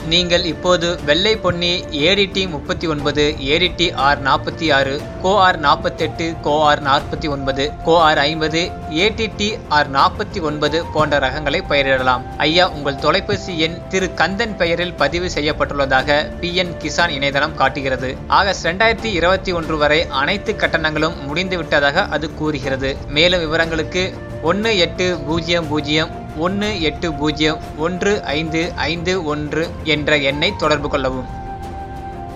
நீங்கள் இப்போது வெள்ளை பொன்னி ஏடிடி முப்பத்தி ஒன்பது ஏடிடி ஆர் நாற்பத்தி ஆறு கோ ஆர் நாற்பத்தெட்டு கோ ஆர் நாற்பத்தி ஒன்பது கோ ஆர் ஐம்பது ஏடிடி ஆர் நாற்பத்தி ஒன்பது போன்ற ரகங்களை பயிரிடலாம் ஐயா உங்கள் தொலைபேசி எண் திரு கந்தன் பெயரில் பதிவு செய்யப்பட்டுள்ளதாக பிஎன் கிசான் இணையதளம் காட்டுகிறது ஆகஸ்ட் ரெண்டாயிரத்தி இருபத்தி ஒன்று வரை அனைத்து கட்டணங்களும் முடிந்து விட்டதாக அது கூறுகிறது மேலும் விவரங்களுக்கு ஒன்று எட்டு பூஜ்ஜியம் பூஜ்ஜியம் ஒன்று எட்டு பூஜ்ஜியம் ஒன்று ஐந்து ஐந்து ஒன்று என்ற எண்ணை தொடர்பு கொள்ளவும்